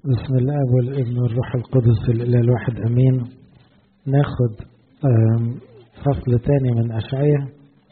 بسم الله والابن والروح القدس الإله الواحد أمين ناخد فصل تاني من أشعية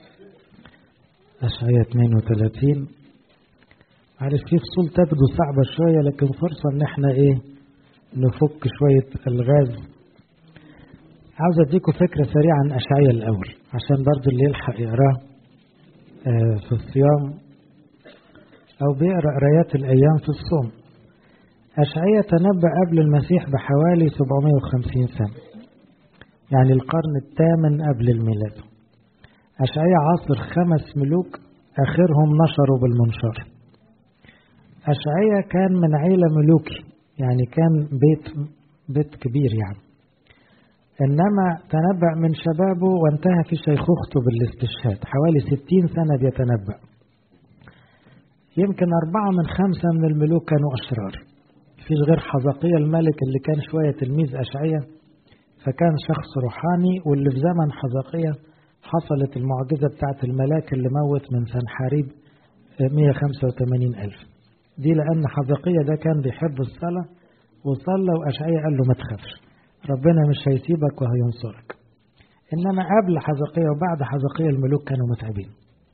أشعية 32 عارف في فصول تبدو صعبة شوية لكن فرصة إن احنا إيه نفك شوية الغاز عاوز أديكم فكرة سريعة عن أشعية الأول عشان برضو اللي يلحق يقراه في الصيام أو بيقرأ قرايات الأيام في الصوم أشعية تنبأ قبل المسيح بحوالي 750 سنة يعني القرن الثامن قبل الميلاد أشعية عاصر خمس ملوك آخرهم نشروا بالمنشار أشعية كان من عيلة ملوكي يعني كان بيت بيت كبير يعني إنما تنبأ من شبابه وانتهى في شيخوخته بالاستشهاد حوالي ستين سنة بيتنبأ يمكن أربعة من خمسة من الملوك كانوا أشرار فيش غير حزقية الملك اللي كان شوية تلميذ أشعية فكان شخص روحاني واللي في زمن حزقية حصلت المعجزة بتاعت الملاك اللي موت من سنحاريب 185 ألف دي لأن حزقية ده كان بيحب الصلاة وصلى وأشعية قال له ما تخافش ربنا مش هيسيبك وهينصرك إنما قبل حزقية وبعد حزقية الملوك كانوا متعبين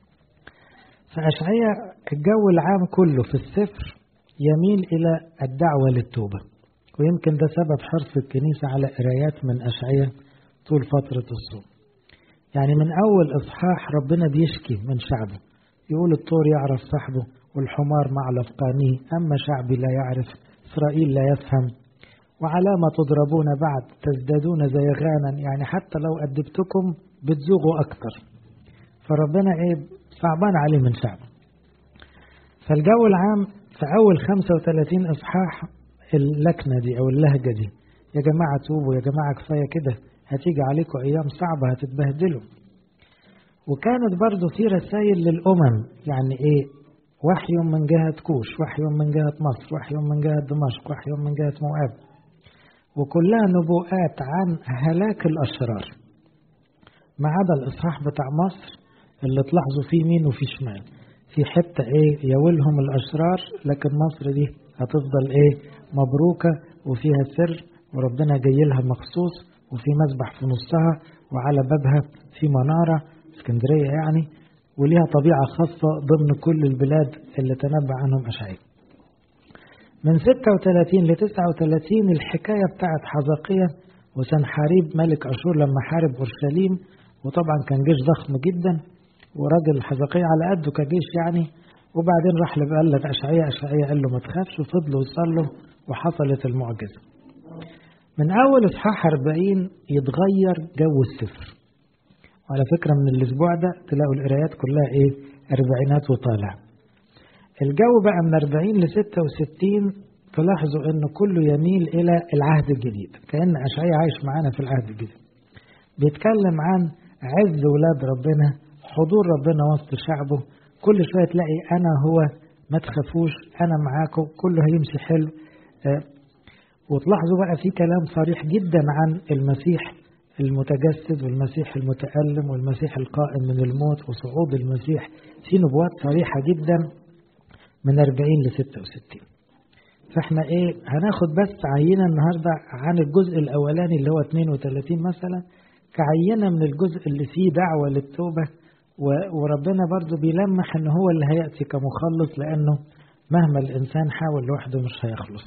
فأشعية الجو العام كله في السفر يميل إلى الدعوة للتوبة ويمكن ده سبب حرص الكنيسة على قرايات من أشعية طول فترة الصوم يعني من أول إصحاح ربنا بيشكي من شعبه يقول الطور يعرف صاحبه والحمار معلف قانيه أما شعبي لا يعرف إسرائيل لا يفهم وعلامة تضربون بعد تزدادون زيغانا يعني حتى لو أدبتكم بتزوغوا أكتر فربنا إيه صعبان عليه من شعبه فالجو العام في أول 35 إصحاح اللكنة دي أو اللهجة دي يا جماعة توبوا يا جماعة كفاية كده هتيجي عليكم أيام صعبة هتتبهدلوا وكانت برضو في رسائل للأمم يعني إيه وحي من جهة كوش وحي من جهة مصر وحي من جهة دمشق وحي من جهة موآب وكلها نبوءات عن هلاك الأشرار ما عدا الإصحاح بتاع مصر اللي تلاحظوا فيه يمين وفي شمال في حتة ايه يولهم الأشرار لكن مصر دي هتفضل ايه مبروكة وفيها سر وربنا جاي لها مخصوص وفي مسبح في نصها وعلى بابها في منارة اسكندرية يعني وليها طبيعة خاصة ضمن كل البلاد اللي تنبأ عنهم أشعياء من 36 ل 39 الحكاية بتاعت حزقية وسنحاريب ملك أشور لما حارب أورشليم وطبعا كان جيش ضخم جدا وراجل حزقية على قده كجيش يعني وبعدين راح لبلد أشعية أشعية قال له ما تخافش وفضلوا يصلوا وحصلت المعجزة من أول إصحاح 40 يتغير جو السفر وعلى فكرة من الأسبوع ده تلاقوا القرايات كلها إيه أربعينات وطالع الجو بقى من 40 ل 66 تلاحظوا إنه كله يميل إلى العهد الجديد كأن أشعية عايش معانا في العهد الجديد بيتكلم عن عز ولاد ربنا حضور ربنا وسط شعبه كل شوية تلاقي أنا هو ما تخافوش أنا معاكم كله هيمشي حلو أه وتلاحظوا بقى في كلام صريح جدا عن المسيح المتجسد والمسيح المتألم والمسيح القائم من الموت وصعود المسيح في نبوات صريحة جدا من 40 ل 66 فاحنا ايه هناخد بس عينة النهاردة عن الجزء الأولاني اللي هو 32 مثلا كعينة من الجزء اللي فيه دعوة للتوبة وربنا برضو بيلمح ان هو اللي هيأتي كمخلص لانه مهما الانسان حاول لوحده مش هيخلص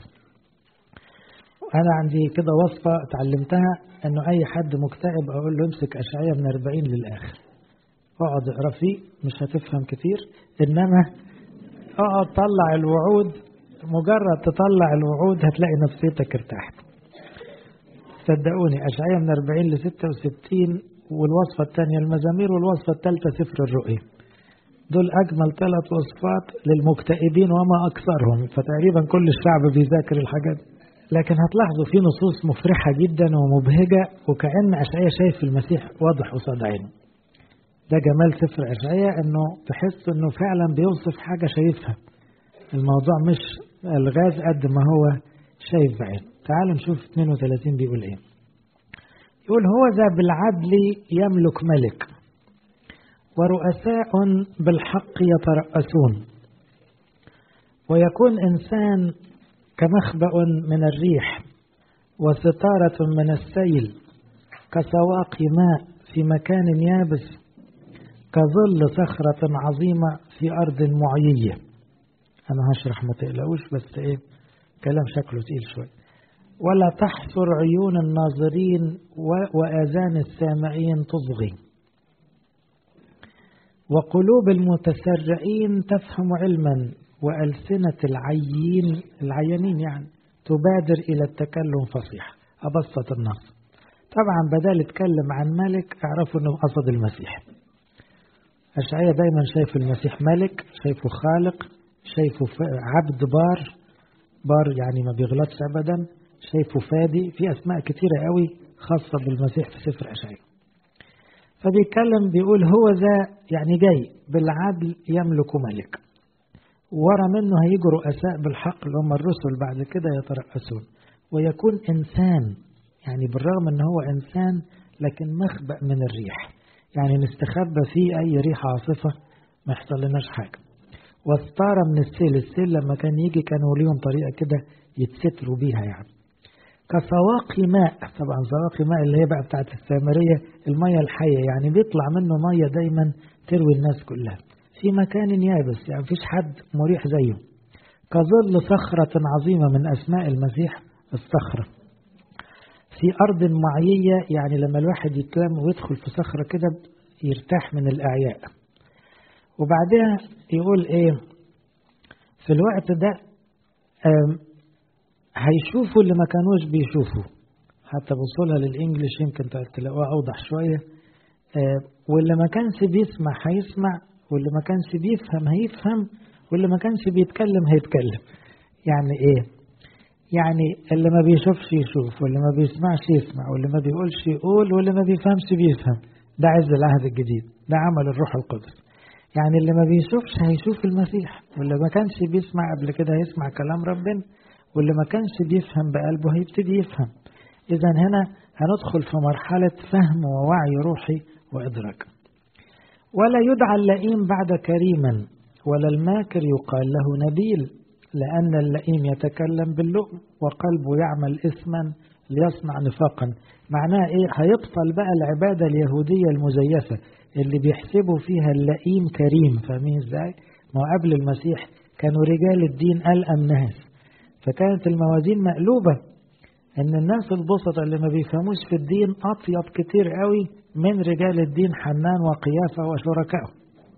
انا عندي كده وصفة اتعلمتها انه اي حد مكتئب اقول له امسك اشعية من 40 للاخر اقعد اقرا فيه مش هتفهم كتير انما اقعد طلع الوعود مجرد تطلع الوعود هتلاقي نفسيتك ارتاحت صدقوني اشعية من 40 ل 66 والوصفة الثانية المزامير والوصفة الثالثة سفر الرؤيا دول أجمل ثلاث وصفات للمكتئبين وما أكثرهم فتقريبا كل الشعب بيذاكر الحاجات لكن هتلاحظوا في نصوص مفرحة جدا ومبهجة وكأن أشعية شايف المسيح واضح قصاد عينه ده جمال سفر أشعية إنه تحس إنه فعلا بيوصف حاجة شايفها الموضوع مش الغاز قد ما هو شايف بعينه تعالوا نشوف 32 بيقول إيه يقول هو ذا بالعدل يملك ملك ورؤساء بالحق يترأسون ويكون إنسان كمخبأ من الريح وستارة من السيل كسواق ماء في مكان يابس كظل صخرة عظيمة في أرض معيية أنا هشرح ما تقلقوش بس إيه كلام شكله تقيل شوي ولا تحصر عيون الناظرين وآذان السامعين تصغي وقلوب المتسرعين تفهم علما وألسنة العيين العيانين يعني تبادر إلى التكلم فصيح أبسط النص طبعا بدل يتكلم عن ملك اعرفوا أنه قصد المسيح أشعية دايما شايف المسيح ملك شايفه خالق شايفه عبد بار بار يعني ما بيغلطش أبدا شايفه فادي في أسماء كتيرة قوي خاصة بالمسيح في سفر أشعية فبيتكلم بيقول هو ذا يعني جاي بالعدل يملك ملك ورا منه هيجوا رؤساء بالحق اللي هم الرسل بعد كده يترأسون ويكون إنسان يعني بالرغم ان هو إنسان لكن مخبأ من الريح يعني نستخبى فيه أي ريح عاصفة ما يحصل لناش حاجة واستارة من السيل السيل لما كان يجي كانوا ليهم طريقة كده يتستروا بيها يعني كسواقي ماء طبعا سواقي ماء اللي هي بقى بتاعت السامرية المية الحية يعني بيطلع منه مية دايما تروي الناس كلها في مكان يابس يعني مفيش حد مريح زيه كظل صخرة عظيمة من أسماء المسيح الصخرة في أرض معيية يعني لما الواحد يتلم ويدخل في صخرة كده يرتاح من الأعياء وبعدها يقول إيه في الوقت ده هيشوفوا اللي ما كانوش بيشوفوا حتى بوصلها للإنجليش يمكن تلاقوها أوضح شوية واللي ما كانش بيسمع هيسمع واللي ما كانش بيفهم هيفهم واللي ما كانش بيتكلم هيتكلم يعني ايه يعني اللي ما بيشوفش يشوف واللي ما بيسمعش يسمع واللي ما بيقولش يقول واللي ما بيفهمش بيفهم ده عز العهد الجديد ده عمل الروح القدس يعني اللي ما بيشوفش هيشوف المسيح واللي ما كانش بيسمع قبل كده هيسمع كلام ربنا واللي ما كانش بيفهم بقلبه هيبتدي يفهم إذا هنا هندخل في مرحلة فهم ووعي روحي وإدراك ولا يدعى اللئيم بعد كريما ولا الماكر يقال له نبيل لأن اللئيم يتكلم باللؤم وقلبه يعمل إثما ليصنع نفاقا معناه إيه هيبطل بقى العبادة اليهودية المزيفة اللي بيحسبوا فيها اللئيم كريم فاهمين إزاي ما قبل المسيح كانوا رجال الدين ألأم ناس فكانت الموازين مقلوبة ان الناس البسطة اللي ما بيفهموش في الدين اطيب كتير قوي من رجال الدين حنان وقيافة وشركائه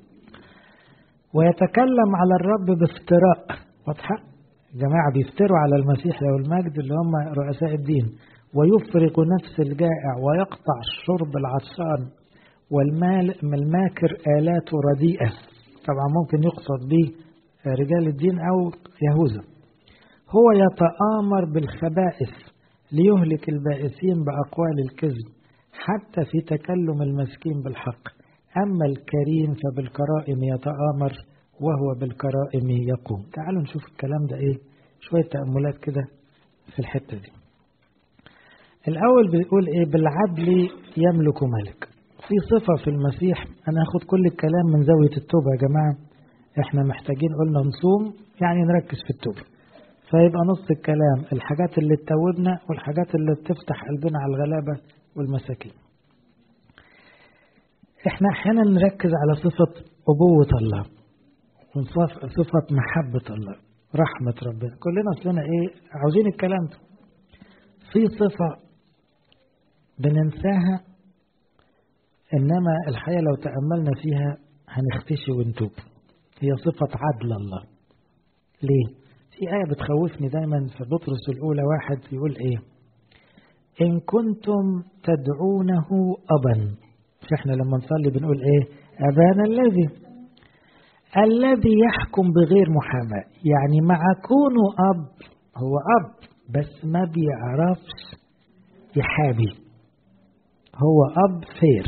ويتكلم على الرب بافتراء واضحة جماعة بيفتروا على المسيح له المجد اللي هم رؤساء الدين ويفرق نفس الجائع ويقطع شرب العطشان والمال الماكر آلاته رديئة طبعا ممكن يقصد به رجال الدين أو يهوذا هو يتآمر بالخبائث ليهلك البائسين بأقوال الكذب حتى في تكلم المسكين بالحق أما الكريم فبالكرائم يتآمر وهو بالكرائم يقوم تعالوا نشوف الكلام ده إيه شوية تأملات كده في الحتة دي الأول بيقول إيه بالعدل يملك ملك في صفة في المسيح أنا أخد كل الكلام من زاوية التوبة يا جماعة إحنا محتاجين قلنا نصوم يعني نركز في التوبة فيبقى نص الكلام الحاجات اللي تتوبنا والحاجات اللي بتفتح قلبنا على الغلابة والمساكين احنا احيانا نركز على صفة أبوة الله وصفة محبة الله رحمة ربنا كلنا اصلنا ايه عاوزين الكلام ده في صفة بننساها انما الحقيقة لو تأملنا فيها هنختشي ونتوب هي صفة عدل الله ليه في آية بتخوفني دايما في بطرس الأولى واحد يقول إيه إن كنتم تدعونه أبا مش إحنا لما نصلي بنقول إيه أبانا الذي الذي يحكم بغير محاماة يعني مع كونه أب هو أب بس ما بيعرفش يحابي هو أب فير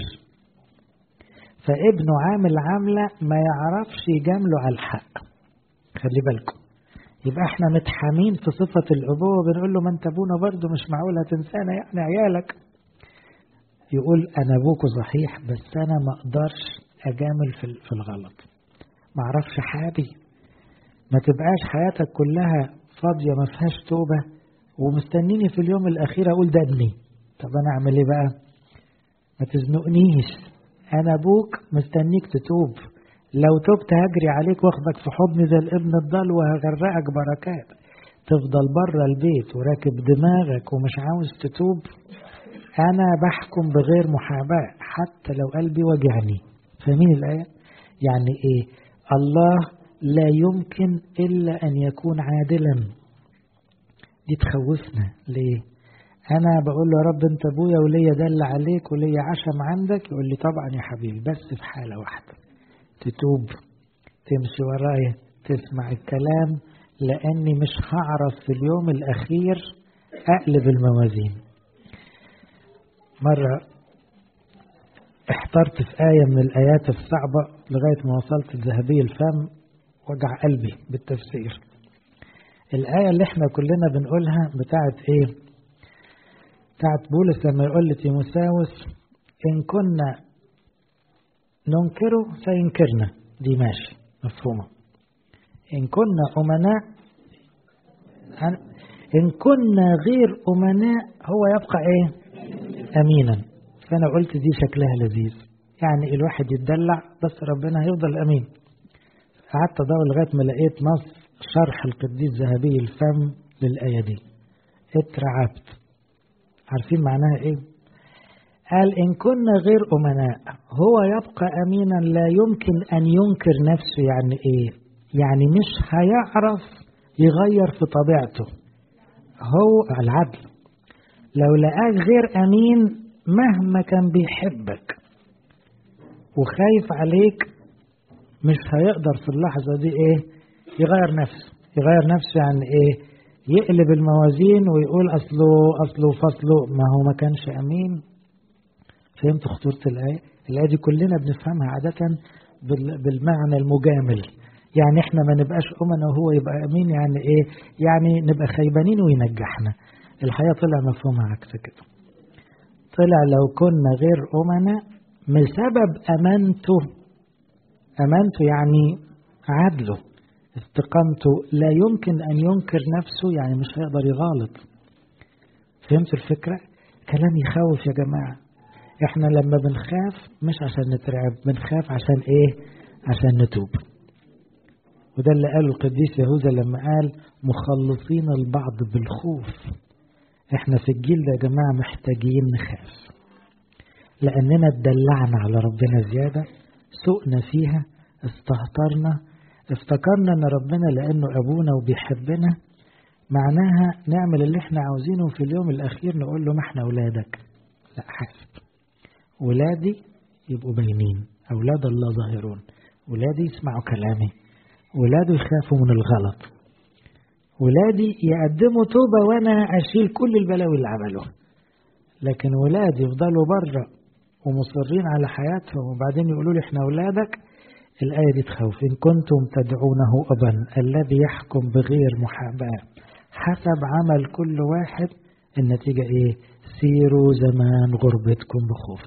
فابنه عامل عاملة ما يعرفش يجامله على الحق خلي بالكم يبقى احنا متحامين في صفة الأبوة بنقول له ما انت ابونا برضه مش معقول هتنسانا يعني عيالك يقول أنا أبوك صحيح بس أنا ما أقدرش أجامل في الغلط ما أعرفش حابي ما تبقاش حياتك كلها في فاضية ما فيهاش توبة ومستنيني في اليوم الأخير أقول ده ابني طب أنا أعمل إيه بقى ما تزنقنيش أنا أبوك مستنيك تتوب لو تبت هجري عليك واخدك في حضني زي الابن الضال وهغرقك بركات تفضل بره البيت وراكب دماغك ومش عاوز تتوب أنا بحكم بغير محاباة حتى لو قلبي وجعني فاهمين الآية؟ يعني إيه؟ الله لا يمكن إلا أن يكون عادلا دي تخوفنا ليه؟ أنا بقول له يا رب أنت أبويا وليا دل عليك وليا عشم عندك يقول لي طبعا يا حبيبي بس في حالة واحدة تتوب تمشي ورايا تسمع الكلام لأني مش هعرف في اليوم الأخير أقلب الموازين مرة احترت في آية من الآيات الصعبة لغاية ما وصلت الذهبي الفم وجع قلبي بالتفسير الآية اللي احنا كلنا بنقولها بتاعت ايه بتاعت بولس لما يقول لتيموساوس إن كنا ننكره فينكرنا دي ماشي مفهومة إن كنا أمناء إن كنا غير أمناء هو يبقى إيه أمينا فأنا قلت دي شكلها لذيذ يعني الواحد يتدلع بس ربنا هيفضل أمين قعدت أدور لغاية ما لقيت نص شرح القديس ذهبي الفم للآية دي اترعبت عارفين معناها إيه قال إن كنا غير أمناء هو يبقى أمينا لا يمكن أن ينكر نفسه يعني إيه يعني مش هيعرف يغير في طبيعته هو العدل لو لقاك غير أمين مهما كان بيحبك وخايف عليك مش هيقدر في اللحظة دي إيه يغير نفسه يغير نفسه يعني إيه يقلب الموازين ويقول أصله أصله فصله ما هو ما كانش أمين فهمت خطورة الآية الآية دي كلنا بنفهمها عادة بالمعنى المجامل يعني احنا ما نبقاش أمنا وهو يبقى أمين يعني إيه يعني نبقى خيبانين وينجحنا الحقيقة طلع مفهومها عكس كده طلع لو كنا غير أمنا بسبب أمانته أمانته يعني عدله استقامته لا يمكن أن ينكر نفسه يعني مش هيقدر يغالط فهمت الفكرة؟ كلام يخوف يا جماعة احنا لما بنخاف مش عشان نترعب بنخاف عشان ايه عشان نتوب وده اللي قاله القديس يهوذا لما قال مخلصين البعض بالخوف احنا في الجيل ده يا جماعة محتاجين نخاف لأننا اتدلعنا على ربنا زيادة سوقنا فيها استهترنا افتكرنا ان ربنا لأنه أبونا وبيحبنا معناها نعمل اللي احنا عاوزينه في اليوم الأخير نقول له ما احنا أولادك لا حاسب ولادي يبقوا باينين أولاد الله ظاهرون ولادي يسمعوا كلامي ولاده يخافوا من الغلط ولادي يقدموا توبة وأنا أشيل كل البلاوي اللي عملوها لكن ولادي يفضلوا بره ومصرين على حياتهم وبعدين يقولوا لي احنا أولادك الآية دي تخوف إن كنتم تدعونه أبا الذي يحكم بغير محاباة حسب عمل كل واحد النتيجة إيه؟ سيروا زمان غربتكم بخوف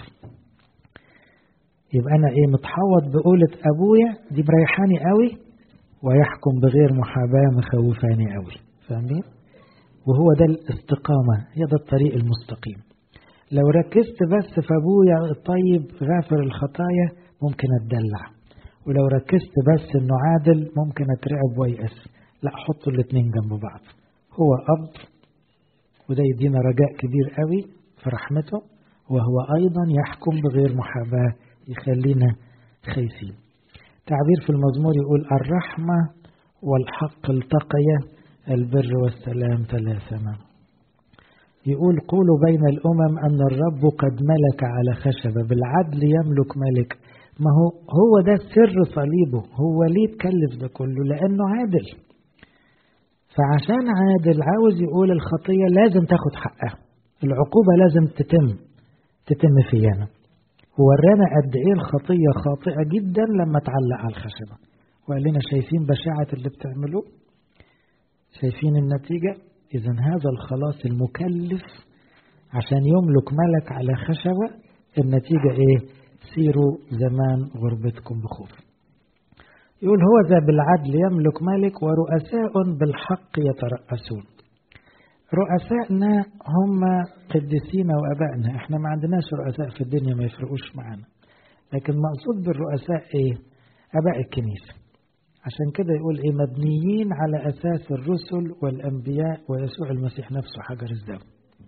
يبقى أنا إيه متحوط بقولة أبويا دي مريحاني قوي ويحكم بغير محاباة مخوفاني قوي فاهمين؟ وهو ده الاستقامة هي ده الطريق المستقيم لو ركزت بس في أبويا الطيب غافر الخطايا ممكن أتدلع ولو ركزت بس إنه عادل ممكن أترعب ويأس لا حطوا الاتنين جنب بعض هو أب وده يدينا رجاء كبير قوي في رحمته وهو أيضا يحكم بغير محاباة يخلينا خايفين تعبير في المزمور يقول الرحمة والحق التقيا البر والسلام تلاثما يقول قولوا بين الأمم أن الرب قد ملك على خشبة بالعدل يملك ملك ما هو هو ده سر صليبه هو ليه تكلف ده كله لأنه عادل فعشان عادل عاوز يقول الخطية لازم تاخد حقها العقوبة لازم تتم تتم فينا وورانا قد ايه الخطية خاطئة جدا لما تعلق على الخشبة وقال لنا شايفين بشاعة اللي بتعملوه شايفين النتيجة إذا هذا الخلاص المكلف عشان يملك ملك على خشبة النتيجة إيه؟ سيروا زمان غربتكم بخوف يقول هو ذا بالعدل يملك ملك ورؤساء بالحق يترأسون رؤسائنا هم قديسين وابائنا احنا ما عندناش رؤساء في الدنيا ما يفرقوش معانا لكن مقصود بالرؤساء ايه اباء الكنيسه عشان كده يقول ايه مبنيين على اساس الرسل والانبياء ويسوع المسيح نفسه حجر الزاويه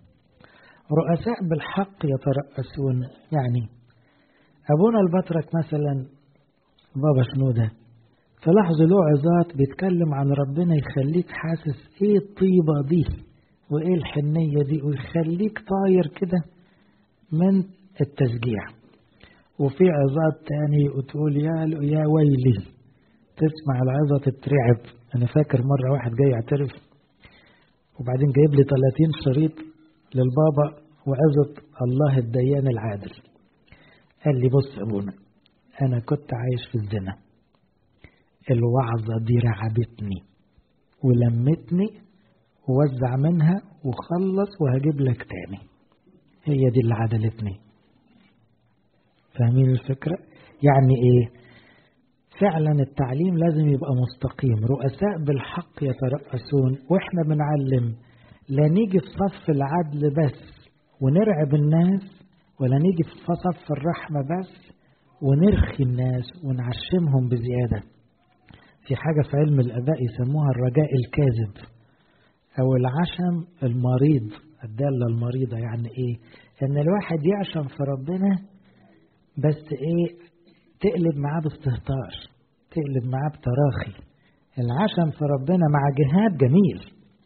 رؤساء بالحق يترأسون يعني ابونا البطرك مثلا بابا شنوده تلاحظوا له عظات بيتكلم عن ربنا يخليك حاسس ايه الطيبه دي وايه الحنية دي ويخليك طاير كده من التشجيع وفي عظات تاني وتقول يا يا ويلي تسمع العظة تترعب انا فاكر مرة واحد جاي يعترف وبعدين جايب لي 30 شريط للبابا وعظة الله الديان العادل قال لي بص يا ابونا انا كنت عايش في الزنا الوعظة دي رعبتني ولمتني ووزع منها وخلص وهجيب لك تاني هي دي اللي عدلتني فاهمين الفكرة يعني ايه فعلا التعليم لازم يبقى مستقيم رؤساء بالحق يترأسون واحنا بنعلم لا نيجي في صف العدل بس ونرعب الناس ولا نيجي في صف الرحمة بس ونرخي الناس ونعشمهم بزيادة في حاجة في علم الآباء يسموها الرجاء الكاذب أو العشم المريض الدالة المريضة يعني إيه؟ إن الواحد يعشم في ربنا بس إيه؟ تقلب معاه باستهتار تقلب معاه بتراخي العشم في ربنا مع جهاد جميل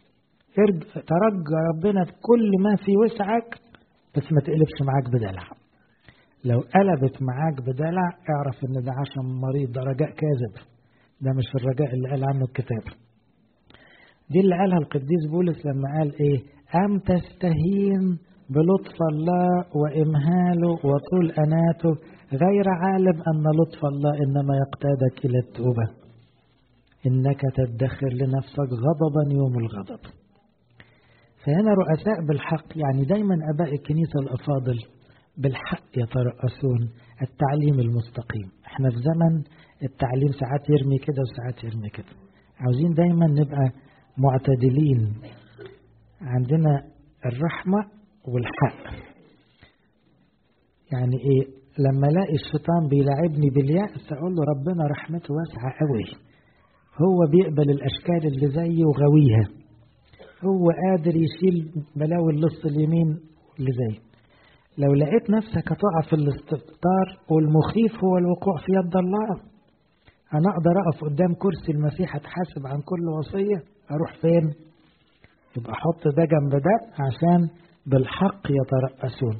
ترجى ربنا في كل ما في وسعك بس ما تقلبش معاك بدلع لو قلبت معاك بدلع اعرف ان ده عشم مريض ده رجاء كاذب ده مش الرجاء اللي قال عنه الكتاب دي اللي قالها القديس بولس لما قال ايه أم تستهين بلطف الله وإمهاله وطول أناته غير عالم أن لطف الله إنما يقتادك إلى التوبة إنك تدخر لنفسك غضبا يوم الغضب فهنا رؤساء بالحق يعني دايما أباء الكنيسة الأفاضل بالحق يترأسون التعليم المستقيم احنا في زمن التعليم ساعات يرمي كده وساعات يرمي كده عاوزين دايما نبقى معتدلين عندنا الرحمة والحق يعني ايه لما الاقي الشيطان بيلاعبني باليأس اقول له ربنا رحمته واسعة قوي هو بيقبل الاشكال اللي زيي وغويها هو قادر يشيل بلاوي اللص اليمين اللي زي لو لقيت نفسك هتقع في الاستقطار والمخيف هو الوقوع في يد الله انا اقدر اقف قدام كرسي المسيح اتحاسب عن كل وصيه اروح فين يبقى احط ده جنب ده عشان بالحق يترأسون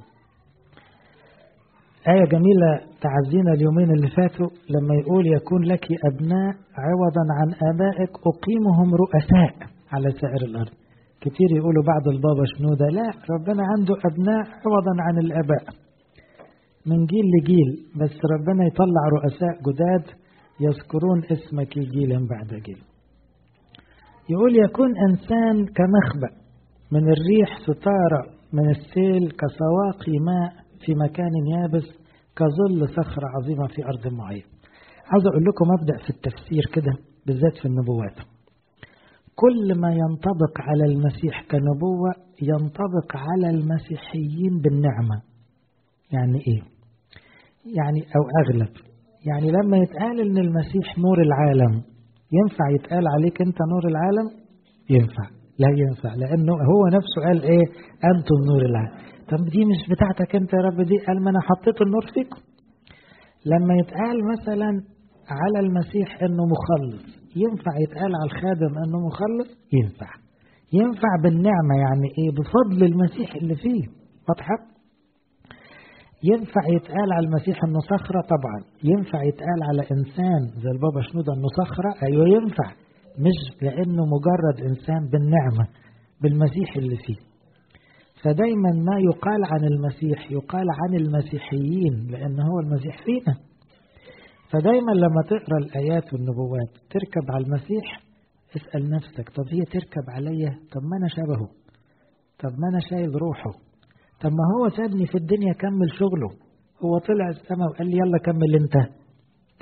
آية جميلة تعزينا اليومين اللي فاتوا لما يقول يكون لك أبناء عوضا عن آبائك أقيمهم رؤساء على سائر الأرض كتير يقولوا بعد البابا شنودة لا ربنا عنده أبناء عوضا عن الآباء من جيل لجيل بس ربنا يطلع رؤساء جداد يذكرون اسمك جيلا بعد جيل يقول يكون إنسان كمخبأ من الريح ستارة من السيل كسواقي ماء في مكان يابس كظل صخرة عظيمة في أرض معينة عاوز أقول لكم أبدأ في التفسير كده بالذات في النبوات كل ما ينطبق على المسيح كنبوة ينطبق على المسيحيين بالنعمة يعني إيه؟ يعني أو أغلب يعني لما يتقال إن المسيح نور العالم ينفع يتقال عليك أنت نور العالم؟ ينفع لا ينفع لأنه هو نفسه قال إيه؟ أنتم نور العالم طب دي مش بتاعتك أنت يا رب دي قال ما أنا حطيت النور فيكم لما يتقال مثلا على المسيح إنه مخلص ينفع يتقال على الخادم انه مخلص ينفع ينفع بالنعمة يعني ايه بفضل المسيح اللي فيه واضحة ينفع يتقال على المسيح انه صخرة طبعا ينفع يتقال على انسان زي البابا شنودة انه صخرة ايوه ينفع مش لانه مجرد انسان بالنعمة بالمسيح اللي فيه فدايما ما يقال عن المسيح يقال عن المسيحيين لان هو المسيح فينا فدايما لما تقرا الايات والنبوات تركب على المسيح اسال نفسك طب هي تركب عليا طب ما انا شبهه طب ما انا شايل روحه طب ما هو سابني في الدنيا كمل شغله هو طلع السماء وقال لي يلا كمل انت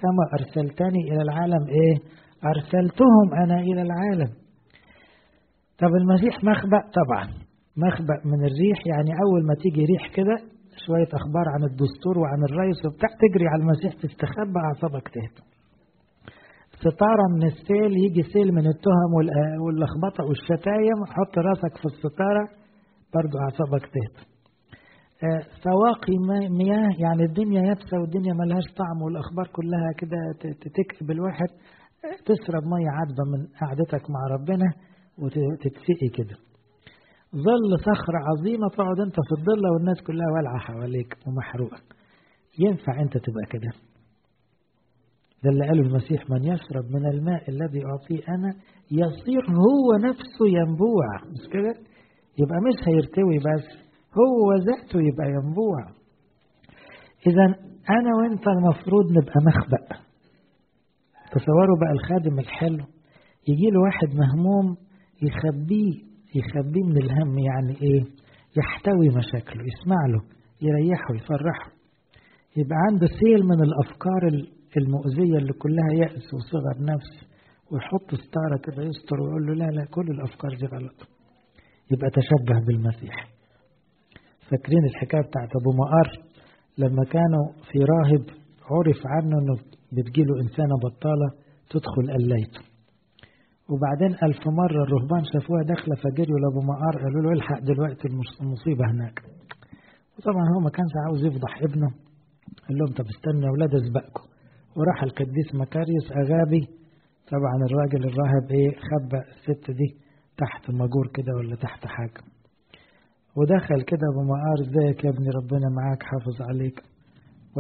كما أرسلتني إلى العالم إيه أرسلتهم أنا إلى العالم طب المسيح مخبأ طبعا مخبأ من الريح يعني أول ما تيجي ريح كده شوية أخبار عن الدستور وعن الرئيس وبتاع تجري على المسيح تستخبى أعصابك تهدى ستارة من السيل يجي سيل من التهم واللخبطة والشتايم حط راسك في الستارة برضو أعصابك تهدى سواقي مياه يعني الدنيا يابسة والدنيا ملهاش طعم والأخبار كلها كده تكتب الواحد تشرب مية عذبة من قعدتك مع ربنا وتتسقي كده ظل صخرة عظيمة تقعد انت في الضلة والناس كلها والعة حواليك ومحروقة ينفع انت تبقى كده ده اللي قاله المسيح من يشرب من الماء الذي أعطيه أنا يصير هو نفسه ينبوع مش كده يبقى مش هيرتوي بس هو ذاته يبقى ينبوع إذا أنا وأنت المفروض نبقى مخبأ تصوروا بقى الخادم الحلو يجي له واحد مهموم يخبيه يخبيه من الهم يعني إيه يحتوي مشاكله يسمع له يريحه يفرحه يبقى عنده سيل من الأفكار المؤذية اللي كلها يأس وصغر نفس ويحط ستارة كده يستر ويقول له لا لا كل الأفكار دي غلط يبقى تشبه بالمسيح فاكرين الحكاية بتاعت أبو مقر لما كانوا في راهب عرف عنه أنه بتجيله إنسانة بطالة تدخل قليته وبعدين ألف مرة الرهبان شافوها داخلة فجروا لأبو مقر قالوا له الحق دلوقتي المصيبة هناك وطبعا هو ما كانش عاوز يفضح ابنه قال لهم طب استنى يا أولاد أسبقكم وراح القديس مكاريوس أغابي طبعا الراجل الراهب إيه خبى الست دي تحت مجور كده ولا تحت حاجة ودخل كده أبو مقار ازيك يا ابني ربنا معاك حافظ عليك و...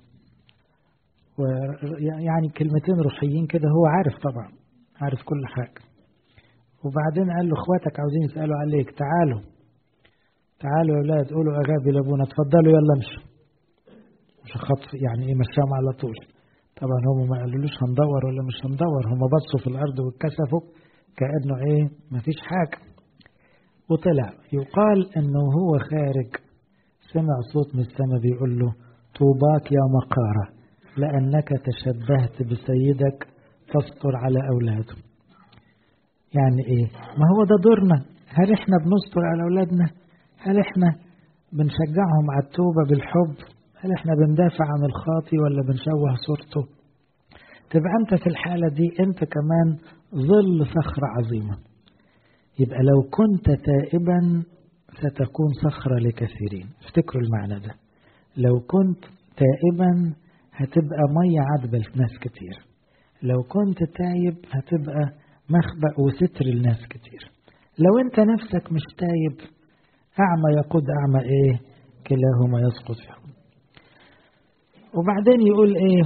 و يعني كلمتين روحيين كده هو عارف طبعا عارف كل حاجة وبعدين قال له اخواتك عاوزين يسألوا عليك تعالوا تعالوا يا اولاد قولوا اغابي لابونا اتفضلوا يلا امشوا مش خطف يعني ايه مشاهم على طول طبعا هم ما قالولوش هندور ولا مش هندور هم بصوا في الارض واتكسفوا كانه ايه مفيش حاجه وطلع يقال انه هو خارج سمع صوت من السماء بيقول له طوباك يا مقارة لأنك تشبهت بسيدك تستر على أولاده يعني إيه ما هو ده دورنا هل إحنا بنستر على أولادنا هل إحنا بنشجعهم على التوبة بالحب هل إحنا بندافع عن الخاطي ولا بنشوه صورته تبقى أنت في الحالة دي أنت كمان ظل صخرة عظيمة يبقى لو كنت تائبا ستكون صخرة لكثيرين افتكروا المعنى ده لو كنت تائبا هتبقى مية عذبة لناس كتير لو كنت تايب هتبقى مخبأ وستر لناس كتير لو انت نفسك مش تايب أعمى يقود أعمى إيه كلاهما يسقط فيهم وبعدين يقول إيه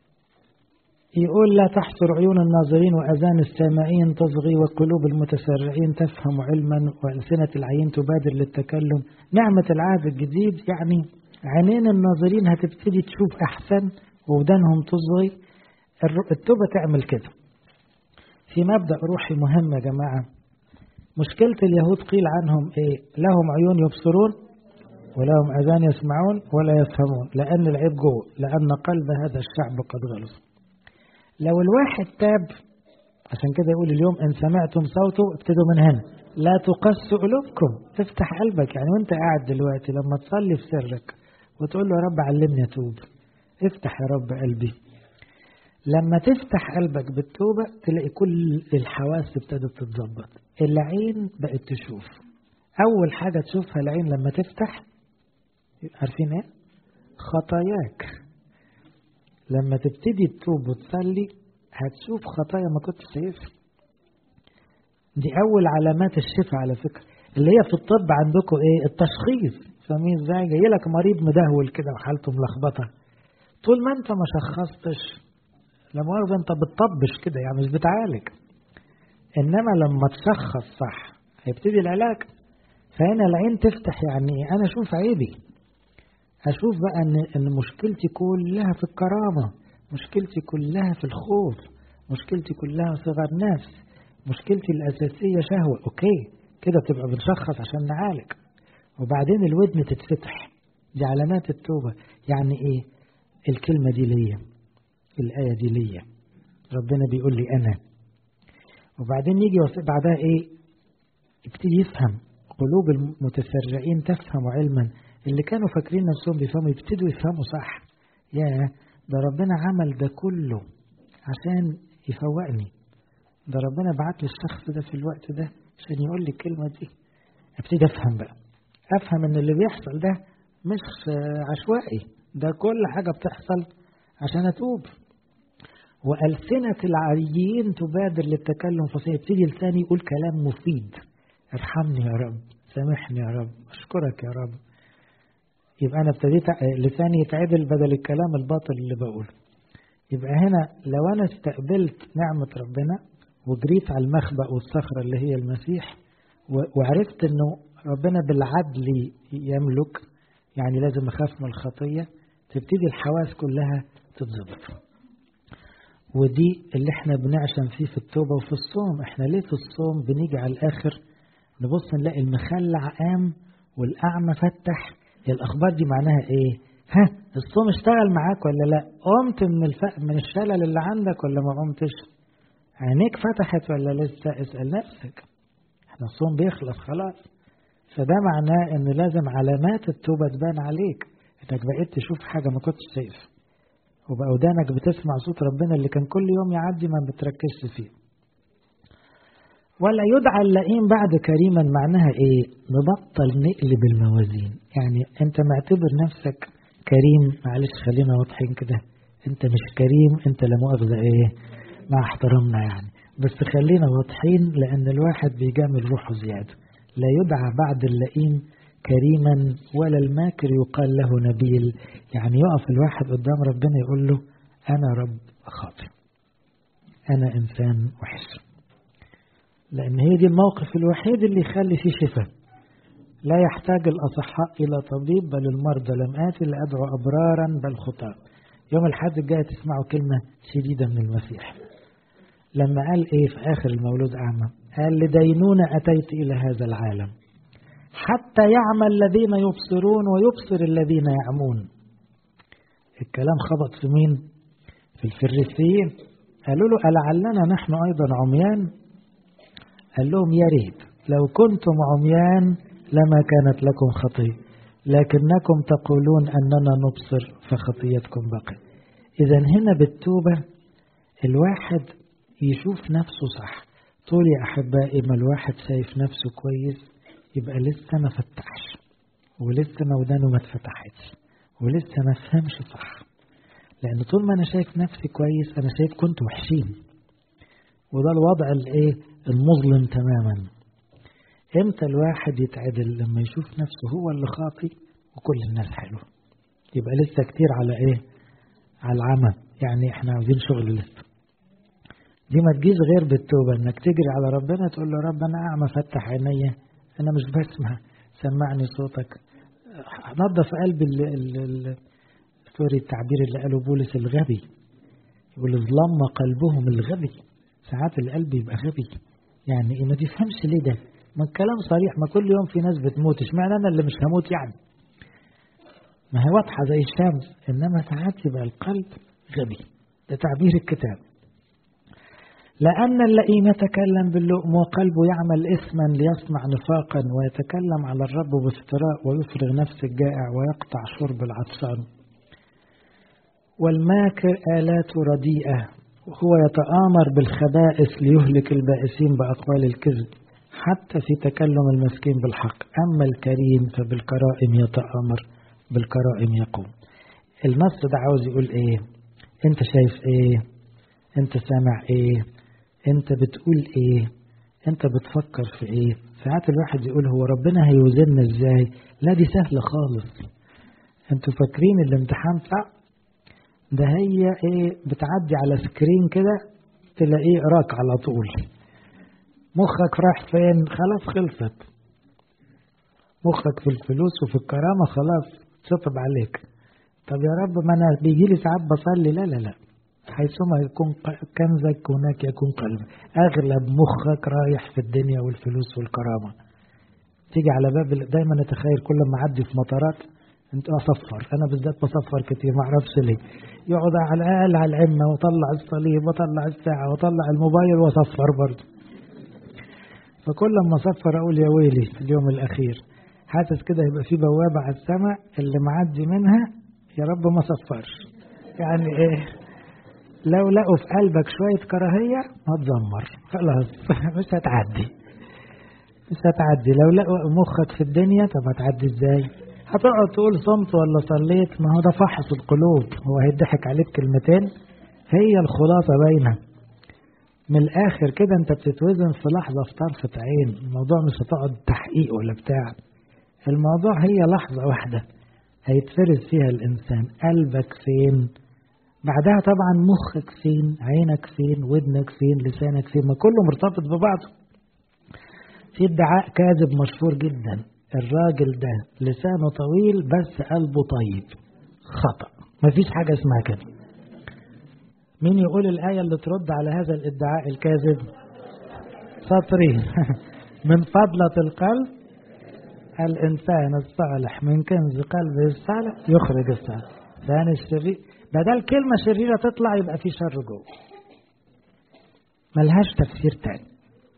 يقول لا تحصر عيون الناظرين وأذان السامعين تصغي وقلوب المتسرعين تفهم علما وألسنة العين تبادر للتكلم نعمة العهد الجديد يعني عينين الناظرين هتبتدي تشوف أحسن وودانهم تصغي التوبة تعمل كده في مبدأ روحي مهم يا جماعة مشكلة اليهود قيل عنهم إيه لهم عيون يبصرون ولهم أذان يسمعون ولا يفهمون لأن العيب جوه لأن قلب هذا الشعب قد غلظ لو الواحد تاب عشان كده يقول اليوم إن سمعتم صوته ابتدوا من هنا لا تقسوا قلوبكم تفتح قلبك يعني وانت قاعد دلوقتي لما تصلي في سرك وتقول له يا رب علمني اتوب افتح يا رب قلبي لما تفتح قلبك بالتوبة تلاقي كل الحواس ابتدت تتظبط العين بقت تشوف أول حاجة تشوفها العين لما تفتح عارفين ايه؟ خطاياك لما تبتدي تتوب وتصلي هتشوف خطايا ما كنت شايفها دي أول علامات الشفاء على فكرة اللي هي في الطب عندكم ايه التشخيص فاهمين ازاي جاي لك مريض مدهول كده وحالته ملخبطه طول ما انت ما شخصتش لما انت بتطبش كده يعني مش بتعالج انما لما تشخص صح هيبتدي العلاج فهنا العين تفتح يعني انا اشوف عيبي اشوف بقى ان ان مشكلتي كلها في الكرامه مشكلتي كلها في الخوف مشكلتي كلها صغر نفس مشكلتي الاساسيه شهوه اوكي كده تبقى بنشخص عشان نعالج وبعدين الودن تتفتح دي علامات التوبه يعني ايه الكلمه دي ليا الآية دي ليا ربنا بيقول لي أنا وبعدين يجي بعدها إيه يبتدي يفهم قلوب المتسرعين تفهم علما اللي كانوا فاكرين نفسهم بيفهموا يبتدوا يفهموا صح يا ده ربنا عمل ده كله عشان يفوقني ده ربنا بعت لي الشخص ده في الوقت ده عشان يقول لي الكلمة دي ابتدي افهم بقى افهم ان اللي بيحصل ده مش عشوائي ده كل حاجة بتحصل عشان اتوب وألسنة العريين تبادر للتكلم فصيح يبتدي لساني يقول كلام مفيد ارحمني يا رب سامحني يا رب اشكرك يا رب يبقى انا ابتديت لساني يتعدل بدل الكلام الباطل اللي بقوله يبقى هنا لو انا استقبلت نعمة ربنا وجريت على المخبأ والصخرة اللي هي المسيح وعرفت انه ربنا بالعدل يملك يعني لازم اخاف من الخطية تبتدي الحواس كلها تتظبط ودي اللي احنا بنعشم فيه في التوبة وفي الصوم احنا ليه في الصوم بنيجي على الاخر نبص نلاقي المخلع قام والاعمى فتح هي الاخبار دي معناها ايه ها الصوم اشتغل معاك ولا لا قمت من الف... من الشلل اللي عندك ولا ما قمتش عينيك فتحت ولا لسه اسال نفسك احنا الصوم بيخلص خلاص فده معناه ان لازم علامات التوبة تبان عليك انك بقيت تشوف حاجة ما كنتش شايف وبقى ودانك بتسمع صوت ربنا اللي كان كل يوم يعدي ما بتركزش فيه ولا يدعى اللئيم بعد كريما معناها ايه نبطل نقلب الموازين يعني انت معتبر نفسك كريم معلش خلينا واضحين كده انت مش كريم انت لا مؤاخذة ايه مع احترامنا يعني بس خلينا واضحين لان الواحد بيجامل روحه زيادة لا يدعى بعد اللئيم كريما ولا الماكر يقال له نبيل يعني يقف الواحد قدام ربنا يقول له انا رب خاطئ انا انسان وحش لأن هي دي الموقف الوحيد اللي يخلي فيه شفاء لا يحتاج الأصحاء إلى طبيب بل المرضى لم آتي لأدعو أبرارا بل خطاة يوم الحد الجاي تسمعوا كلمة شديدة من المسيح لما قال إيه في آخر المولود أعمى قال لدينونة أتيت إلى هذا العالم حتى يعمى الذين يبصرون ويبصر الذين يعمون الكلام خبط في مين في الفريسيين قالوا له ألعلنا نحن أيضا عميان قال لهم يا ريت لو كنتم عميان لما كانت لكم خطية لكنكم تقولون أننا نبصر فخطيتكم بقي إذا هنا بالتوبة الواحد يشوف نفسه صح طول يا أحبائي ما الواحد شايف نفسه كويس يبقى لسه ما فتحش ولسه مودانه ما اتفتحتش ولسه ما فهمش صح لأن طول ما أنا شايف نفسي كويس أنا شايف كنت وحشين وده الوضع الايه المظلم تماما امتى الواحد يتعدل لما يشوف نفسه هو اللي خاطي وكل الناس حلوه يبقى لسه كتير على ايه على العمى يعني احنا عاوزين شغل لسه دي ما تجيش غير بالتوبة انك تجري على ربنا تقول له رب انا اعمى فتح عينيا انا مش بسمع سمعني صوتك نظف قلب ال ال سوري التعبير اللي قاله بولس الغبي يقول ظلم قلبهم الغبي ساعات القلب يبقى غبي يعني ايه ما تفهمش ليه ده ما الكلام صريح ما كل يوم في ناس بتموت اشمعنى انا اللي مش هموت يعني ما هي واضحه زي الشمس انما ساعات يبقى القلب غبي ده تعبير الكتاب لأن اللئيم يتكلم باللؤم وقلبه يعمل إثما ليصنع نفاقا ويتكلم على الرب بافتراء ويفرغ نفس الجائع ويقطع شرب العطشان والماكر آلاته رديئة وهو يتآمر بالخبائث ليهلك البائسين بأقوال الكذب حتى في تكلم المسكين بالحق أما الكريم فبالكرائم يتآمر بالكرائم يقوم النص ده عاوز يقول ايه انت شايف ايه انت سامع ايه انت بتقول ايه انت بتفكر في ايه ساعات الواحد يقول هو ربنا هيوزننا ازاي لا دي سهلة خالص انتوا فاكرين الامتحان صعب ده هي ايه بتعدي على سكرين كده تلاقيه راك على طول مخك راح فين خلاص خلصت مخك في الفلوس وفي الكرامة خلاص شطب عليك طب يا رب ما انا بيجي لي ساعات بصلي لا لا لا حيثما يكون كنزك هناك يكون قلبك اغلب مخك رايح في الدنيا والفلوس والكرامة تيجي على باب دايما نتخيل كل ما اعدي في مطارات انت اصفر انا بالذات بصفر كتير ما اعرفش ليه يقعد على الاقل على العمه وطلع الصليب وطلع الساعه وطلع الموبايل واصفر برضه فكل ما اصفر اقول يا ويلي في اليوم الاخير حاسس كده يبقى في بوابه على السماء اللي معدي منها يا رب ما صفرش يعني ايه لو لقوا في قلبك شويه كراهيه هتزمر خلاص مش هتعدي مش هتعدي لو لقوا مخك في الدنيا طب هتعدي ازاي هتقعد تقول صمت ولا صليت ما هو ده فحص القلوب هو هيضحك عليك كلمتين هي الخلاصة باينة من الآخر كده أنت بتتوزن في لحظة في طرفة عين الموضوع مش هتقعد تحقيق ولا بتاع الموضوع هي لحظة واحدة هيتفرز فيها الإنسان قلبك فين بعدها طبعا مخك فين عينك فين ودنك فين لسانك فين ما كله مرتبط ببعضه في ادعاء كاذب مشهور جدا الراجل ده لسانه طويل بس قلبه طيب خطأ مفيش حاجة اسمها كده مين يقول الآية اللي ترد على هذا الادعاء الكاذب سطرين من فضلة القلب الإنسان الصالح من كنز قلبه الصالح يخرج الصالح ثاني الشرير بدل كلمة شريرة تطلع يبقى في شر جوه ملهاش تفسير تاني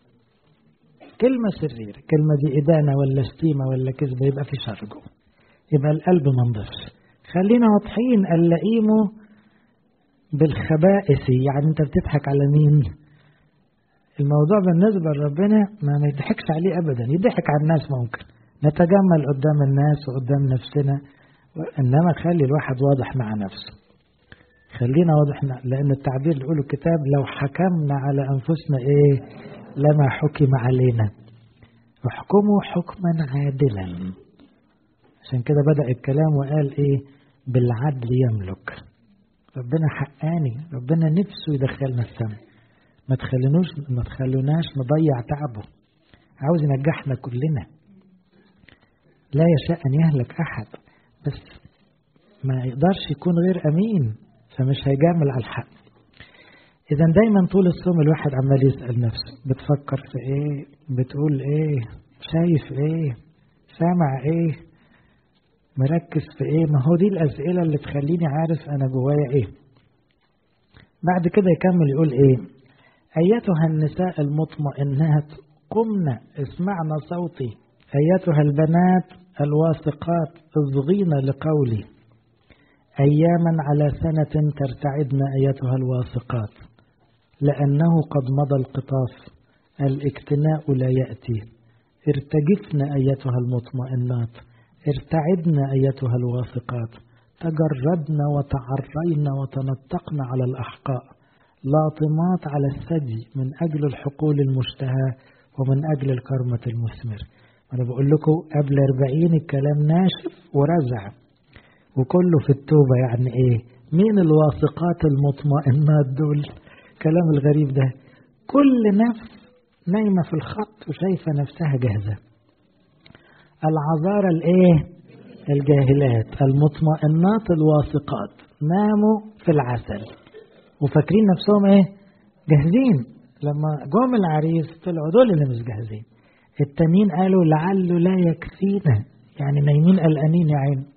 كلمة شريرة كلمة دي إدانة ولا شتيمة ولا كذبة يبقى في شر جوه يبقى القلب ما نضفش خلينا واضحين اللئيم بالخبائث يعني انت بتضحك على مين الموضوع بالنسبة لربنا ما يضحكش عليه أبدا يضحك على الناس ممكن نتجمل قدام الناس وقدام نفسنا إنما خلي الواحد واضح مع نفسه خلينا واضح لأن التعبير اللي يقوله الكتاب لو حكمنا على أنفسنا إيه لما حكم علينا احكموا حكما عادلا عشان كده بدأ الكلام وقال إيه بالعدل يملك ربنا حقاني ربنا نفسه يدخلنا السماء ما تخلينوش ما تخلوناش نضيع تعبه عاوز ينجحنا كلنا لا يشاء أن يهلك أحد بس ما يقدرش يكون غير أمين فمش هيجامل على الحق إذا دايما طول الصوم الواحد عمال يسأل نفسه بتفكر في إيه بتقول إيه شايف إيه سامع إيه مركز في إيه ما هو دي الأسئلة اللي تخليني عارف أنا جوايا إيه بعد كده يكمل يقول إيه أيتها النساء المطمئنات قمنا اسمعنا صوتي أيتها البنات الواثقات اصغين لقولي أياما على سنة ترتعدن أيتها الواثقات لأنه قد مضى القطاف الاكتناء لا يأتي ارتجفن أيتها المطمئنات ارتعدن أيتها الواثقات تجردن وتعرين وتنطقن على الأحقاء لاطمات على الثدي من أجل الحقول المشتهى ومن أجل الكرمة المثمر أنا بقول لكم قبل أربعين الكلام ناشف ورزع وكله في التوبة يعني إيه مين الواثقات المطمئنات دول كلام الغريب ده كل نفس نايمة في الخط وشايفة نفسها جاهزة العذارى الإيه الجاهلات المطمئنات الواثقات ناموا في العسل وفاكرين نفسهم إيه جاهزين لما جم العريس طلعوا دول اللي مش جاهزين التانيين قالوا لعله لا يكفينا يعني نايمين قلقانين يا عين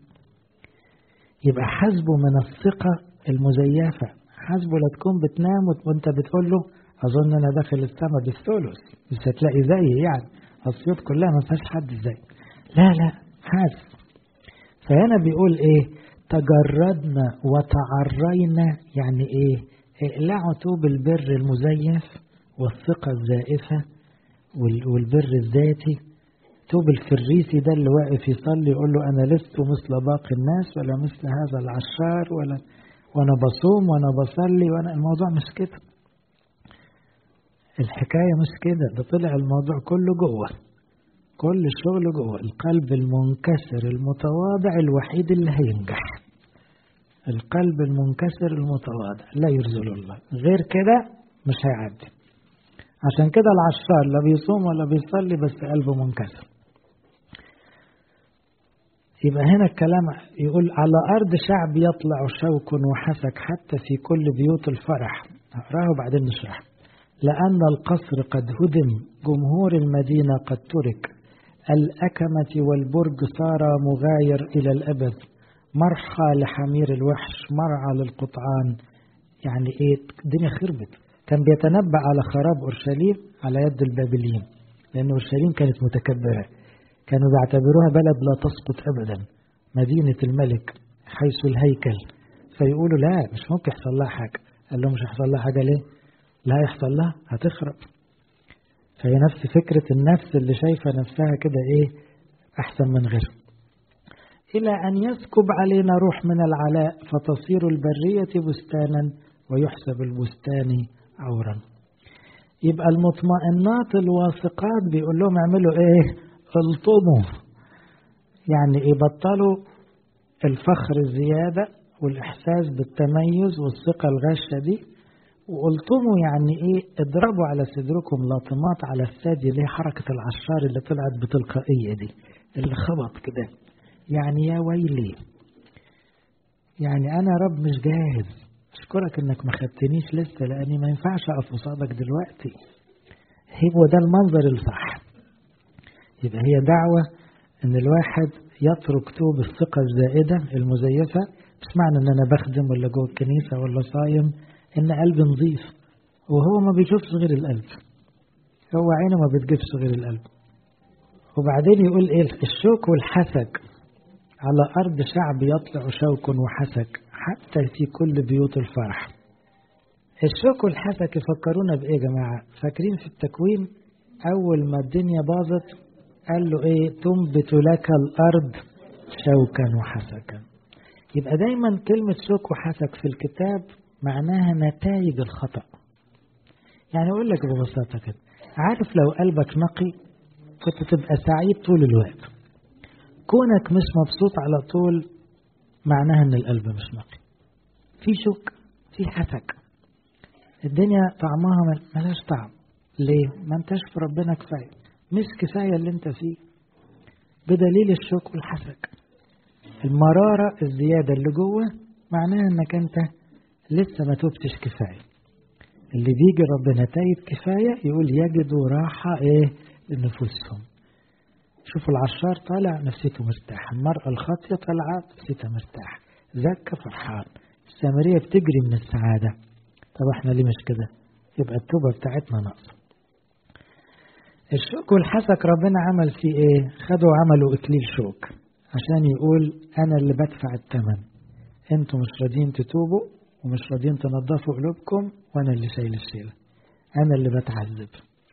يبقى حسبه من الثقة المزيفة حسبه لا تكون بتنام وانت بتقول له اظن انا داخل السما بالثلث مش هتلاقي زيي يعني الصيوط كلها ما فيهاش حد زي لا لا حاسب فهنا بيقول ايه تجردنا وتعرينا يعني ايه اقلعوا توب البر المزيف والثقة الزائفة والبر الذاتي توب الفريسي ده اللي واقف يصلي يقول له أنا لست مثل باقي الناس ولا مثل هذا العشار ولا وأنا بصوم وأنا بصلي وأنا الموضوع مش كده الحكاية مش كده ده طلع الموضوع كله جوه كل الشغل جوه القلب المنكسر المتواضع الوحيد اللي هينجح القلب المنكسر المتواضع لا يرزل الله غير كده مش هيعدي عشان كده العشار لا بيصوم ولا بيصلي بس قلبه منكسر يبقى هنا الكلام يقول على أرض شعب يطلع شوك وحسك حتى في كل بيوت الفرح نقراه وبعدين نشرح لأن القصر قد هدم جمهور المدينة قد ترك الأكمة والبرج صار مغاير إلى الأبد مرحى لحمير الوحش مرعى للقطعان يعني إيه الدنيا خربت كان بيتنبأ على خراب أورشليم على يد البابليين لأن أورشليم كانت متكبرة كانوا بيعتبروها بلد لا تسقط أبدا مدينة الملك حيث الهيكل فيقولوا لا مش ممكن يحصل لها حاجة قال لهم مش هيحصل لها حاجة ليه لا هيحصل لها هتخرب فهي نفس فكرة النفس اللي شايفة نفسها كده ايه أحسن من غيرها إلى أن يسكب علينا روح من العلاء فتصير البرية بستانا ويحسب البستان عورا يبقى المطمئنات الواثقات بيقول لهم اعملوا ايه الطموا يعني ايه بطلوا الفخر الزيادة والإحساس بالتميز والثقة الغاشة دي وقلتموا يعني ايه اضربوا على صدركم لاطمات على الثدي اللي هي حركة العشار اللي طلعت بتلقائية دي اللي خبط كده يعني يا ويلي يعني أنا رب مش جاهز أشكرك إنك ما خدتنيش لسه لأني ما ينفعش أقف قصادك دلوقتي هو ده المنظر الصح يبقى هي دعوة إن الواحد يترك توب الثقة الزائدة المزيفة مش معنى إن أنا بخدم ولا جوه الكنيسة ولا صايم إن قلبي نظيف وهو ما بيشوفش غير القلب هو عينه ما بتجيبش غير القلب وبعدين يقول إيه الشوك والحسك على أرض شعب يطلع شوك وحسك حتى في كل بيوت الفرح الشوك والحسك يفكرونا بإيه يا جماعة فاكرين في التكوين أول ما الدنيا باظت قال له إيه تنبت لك الأرض شوكا وحسكا يبقى دايما كلمة شوك وحسك في الكتاب معناها نتائج الخطأ يعني أقول لك ببساطة كده عارف لو قلبك نقي كنت تبقى سعيد طول الوقت كونك مش مبسوط على طول معناها ان القلب مش نقي في شك في حسك الدنيا طعمها ملاش طعم ليه ما انتش في ربنا كفايه مش كفايه اللي انت فيه بدليل الشك والحسك المراره الزياده اللي جوه معناها انك انت لسه ما توبتش كفايه اللي بيجي ربنا تايب كفايه يقول يجدوا راحه ايه لنفوسهم شوفوا العشار طالع نفسيته مرتاحة المرأة الخاطية طالعة نفسيتها مرتاحة زكى فرحان السامرية بتجري من السعادة طب احنا ليه مش كده يبقى التوبة بتاعتنا ناقصة الشوك والحسك ربنا عمل فيه ايه خدوا عملوا اكليل شوك عشان يقول انا اللي بدفع الثمن انتوا مش راضيين تتوبوا ومش راضيين تنظفوا قلوبكم وانا اللي شايل الشيلة انا اللي بتعذب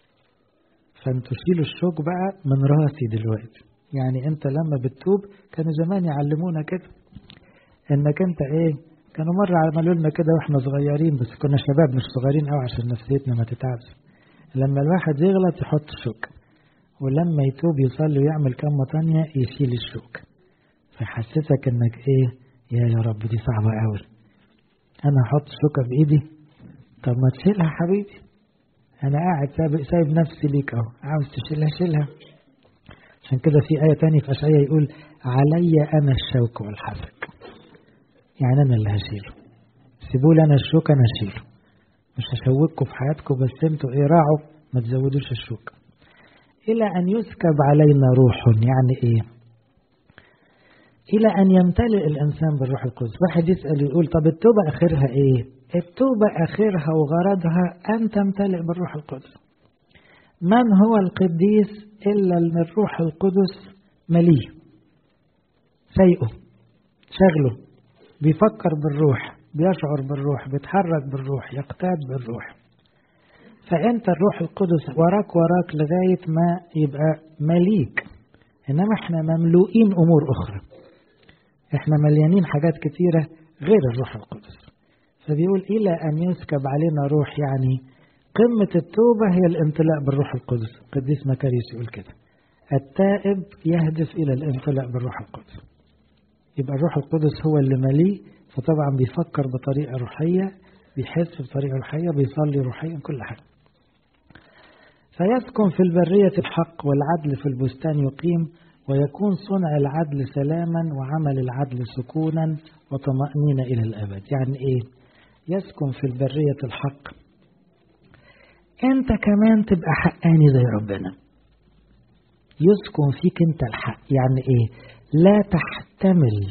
فانتوا شيلوا الشوك بقى من راسي دلوقتي يعني انت لما بتتوب كانوا زمان يعلمونا كده انك انت ايه كانوا مرة عملوا لنا كده واحنا صغيرين بس كنا شباب مش صغيرين قوي عشان نفسيتنا ما تتعبش لما الواحد يغلط يحط شوك ولما يتوب يصلي ويعمل كلمة تانية يشيل الشوك فيحسسك انك ايه يا يا رب دي صعبة قوي انا احط شوكة بايدي طب ما تشيلها حبيبي أنا قاعد سايب, سايب نفسي ليك أهو عاوز تشيلها شيلها عشان كده في آية تانية في أشعية يقول علي أنا الشوك والحسك يعني أنا اللي هشيله سيبوا لي أنا الشوك أنا أشيله مش هشوككم في حياتكم بس انتوا إيه راعوا ما تزودوش الشوك إلى أن يسكب علينا روح يعني إيه إلى أن يمتلئ الإنسان بالروح القدس واحد يسأل يقول طب التوبة آخرها إيه التوبة آخرها وغرضها أن تمتلئ بالروح القدس من هو القديس إلا أن الروح القدس مليه سيئه شغله بيفكر بالروح بيشعر بالروح بيتحرك بالروح يقتاد بالروح فأنت الروح القدس وراك وراك لغاية ما يبقى مليك إنما إحنا مملوئين أمور أخرى إحنا مليانين حاجات كتيرة غير الروح القدس فبيقول إلى أن يسكب علينا روح يعني قمة التوبة هي الامتلاء بالروح القدس قديس مكاريس يقول كده التائب يهدف إلى الامتلاء بالروح القدس يبقى الروح القدس هو اللي مليه فطبعا بيفكر بطريقة روحية بيحس بطريقة روحية بيصلي روحيا كل حاجة فيسكن في البرية الحق والعدل في البستان يقيم ويكون صنع العدل سلاما وعمل العدل سكونا وطمأنينة إلى الأبد يعني إيه يسكن في البرية الحق أنت كمان تبقى حقاني زي ربنا يسكن فيك انت الحق يعني ايه لا تحتمل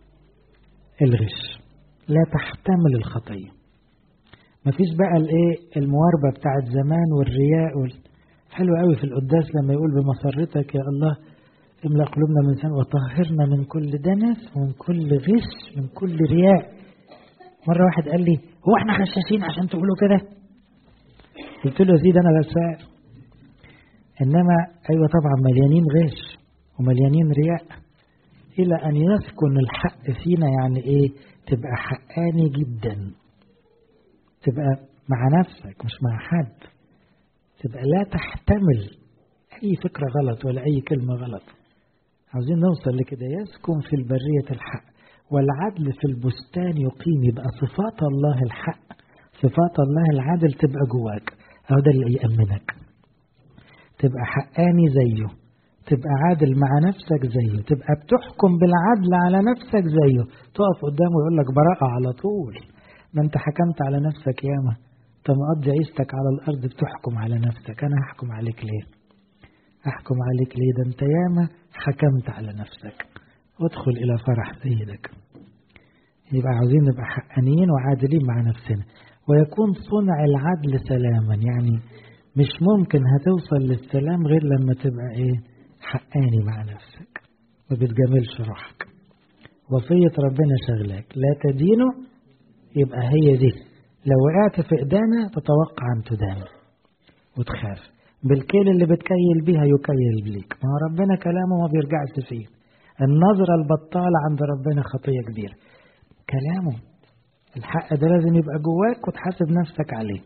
الغش لا تحتمل الخطية مفيش بقى الايه المواربة بتاعت زمان والرياء وال... حلو قوي في القداس لما يقول بمسرتك يا الله املا قلوبنا من سنة وطهرنا من كل دنس ومن كل غش من كل رياء مرة واحد قال لي هو احنا غشاشين عشان تقولوا كده قلت له زيد انا بسائر انما ايوه طبعا مليانين غش ومليانين رياء الى ان يسكن الحق فينا يعني ايه تبقى حقاني جدا تبقى مع نفسك مش مع حد تبقى لا تحتمل اي فكرة غلط ولا اي كلمة غلط عاوزين نوصل لكده يسكن في البرية الحق والعدل في البستان يقيم يبقى صفات الله الحق صفات الله العدل تبقى جواك أو ده اللي يأمنك تبقى حقاني زيه تبقى عادل مع نفسك زيه تبقى بتحكم بالعدل على نفسك زيه تقف قدامه ويقول لك براءة على طول ما انت حكمت على نفسك ياما انت مقضي عيشتك على الأرض بتحكم على نفسك أنا هحكم عليك ليه أحكم عليك ليه ده انت ياما حكمت على نفسك وادخل إلى فرح سيدك يبقى عاوزين نبقى حقانيين وعادلين مع نفسنا ويكون صنع العدل سلاما يعني مش ممكن هتوصل للسلام غير لما تبقى ايه حقاني مع نفسك ما بتجاملش روحك وصية ربنا شغلاك لا تدينه يبقى هي دي لو وقعت في ايدانا تتوقع ان تدان وتخاف بالكيل اللي بتكيل بيها يكيل بليك ما هو ربنا كلامه ما بيرجعش فيه النظرة البطالة عند ربنا خطية كبيرة كلامه الحق ده لازم يبقى جواك وتحاسب نفسك عليه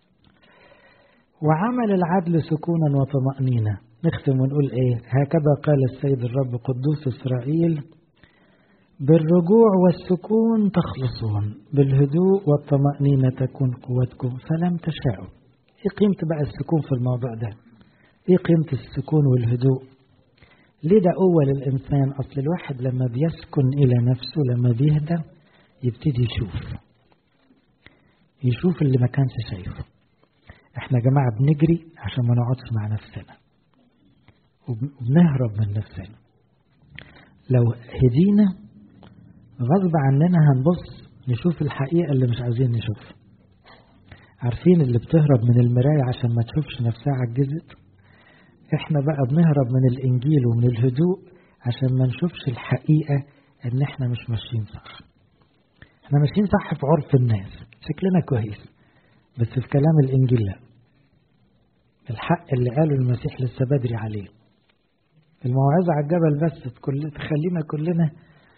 وعمل العدل سكونا وطمأنينة نختم ونقول ايه هكذا قال السيد الرب قدوس إسرائيل بالرجوع والسكون تخلصون بالهدوء والطمأنينة تكون قوتكم فلم تشاءوا ايه قيمة بقى السكون في الموضوع ده ايه قيمة السكون والهدوء ليه ده قوة للإنسان أصل الواحد لما بيسكن إلى نفسه لما بيهدى يبتدي يشوف يشوف اللي ما كانش شايفه احنا يا جماعة بنجري عشان ما نقعدش مع نفسنا وبنهرب من نفسنا لو هدينا غصب عننا هنبص نشوف الحقيقة اللي مش عايزين نشوفها عارفين اللي بتهرب من المراية عشان ما تشوفش نفسها عجزت احنا بقى بنهرب من الانجيل ومن الهدوء عشان ما نشوفش الحقيقة ان احنا مش ماشيين صح احنا ماشيين صح في عرف الناس شكلنا كويس بس في كلام الانجيل لا الحق اللي قاله المسيح لسه بدري عليه الموعظة على الجبل بس تكل تخلينا كلنا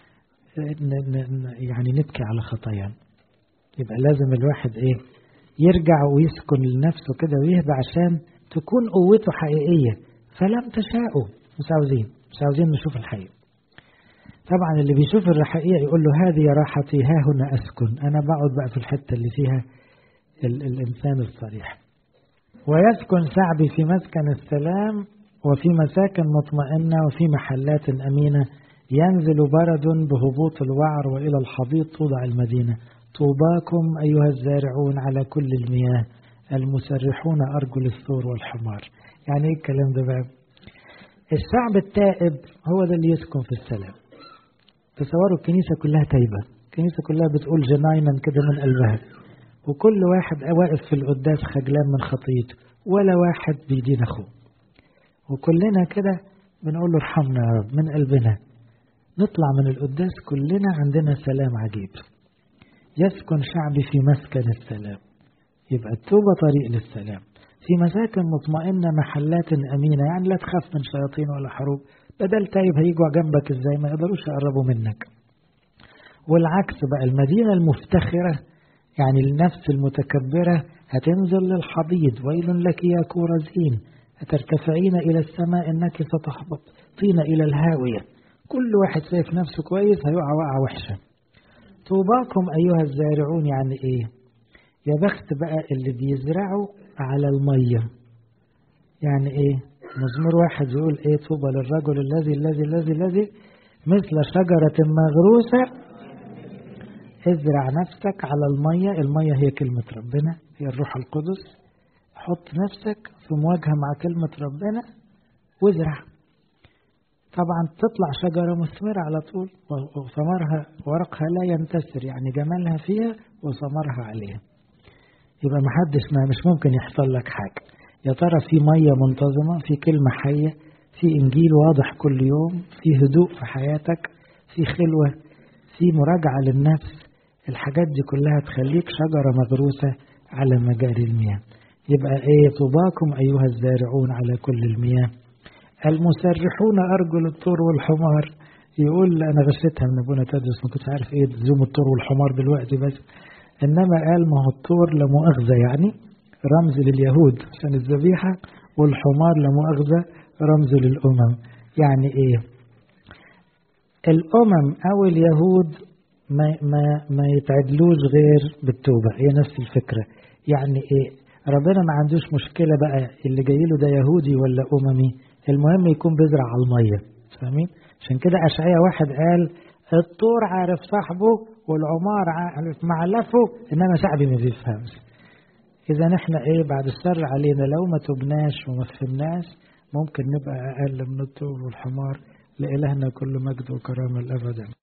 يعني نبكي على خطايانا يبقى لازم الواحد ايه يرجع ويسكن لنفسه كده ويهدى عشان تكون قوته حقيقية فلم تشاءوا مش عاوزين مش عاوزين نشوف الحقيقة طبعا اللي بيشوف الحقيقة يقول له هذه راحتي ها هنا أسكن أنا بقعد بقى في الحتة اللي فيها ال الإنسان الصريح ويسكن شعبي في مسكن السلام وفي مساكن مطمئنة وفي محلات أمينة ينزل برد بهبوط الوعر وإلى الحضيض توضع المدينة طوباكم أيها الزارعون على كل المياه المسرحون أرجل الثور والحمار يعني إيه الكلام ده بقى الشعب التائب هو ده اللي يسكن في السلام تصوروا الكنيسة كلها تايبة الكنيسة كلها بتقول جناينا كده من قلبها وكل واحد واقف في القداس خجلان من خطيته ولا واحد بيدين أخوه وكلنا كده بنقول له ارحمنا يا رب من قلبنا نطلع من القداس كلنا عندنا سلام عجيب يسكن شعبي في مسكن السلام يبقى التوبة طريق للسلام في مساكن مطمئنة محلات أمينة يعني لا تخاف من شياطين ولا حروب بدل تايب هيجوا جنبك ازاي ما يقدروش يقربوا منك والعكس بقى المدينة المفتخرة يعني النفس المتكبرة هتنزل للحضيض ويل لك يا كورزين أترتفعين إلى السماء إنك ستهبطين إلى الهاوية كل واحد شايف نفسه كويس هيقع وقعة وحشة طوباكم أيها الزارعون يعني إيه يا بخت بقى اللي بيزرعوا على المية يعني إيه مزمور واحد يقول إيه طوبى للرجل الذي الذي الذي الذي مثل شجرة مغروسة ازرع نفسك على المية المية هي كلمة ربنا هي الروح القدس حط نفسك في مواجهة مع كلمة ربنا وازرع طبعا تطلع شجرة مثمرة على طول وثمرها ورقها لا ينتسر يعني جمالها فيها وثمرها عليها يبقى محدش ما مش ممكن يحصل لك حاجة يا ترى في مية منتظمة في كلمة حية في إنجيل واضح كل يوم في هدوء في حياتك في خلوة في مراجعة للنفس الحاجات دي كلها تخليك شجرة مغروسة على مجاري المياه يبقى ايه طوباكم أيها الزارعون على كل المياه المسرحون أرجل الطور والحمار يقول أنا غشيتها من أبونا تدرس ما كنتش عارف إيه زوم الطور والحمار دلوقتي بس إنما قال ما هو الطور لمؤاخذة يعني رمز لليهود عشان الذبيحة والحمار لمؤاخذة رمز للأمم يعني إيه الأمم أو اليهود ما, ما, ما يتعدلوش غير بالتوبة هي نفس الفكرة يعني إيه ربنا ما عندوش مشكلة بقى اللي جاي له ده يهودي ولا أممي المهم يكون بيزرع على المية فاهمين عشان كده أشعية واحد قال الطور عارف صاحبه والعمار عارف معلفه إنما شعبي ما بيفهمش إذا نحن إيه بعد الشر علينا لو ما تبناش وما فهمناش ممكن نبقى أقل من الطور والحمار لإلهنا كل مجد وكرامة الأبد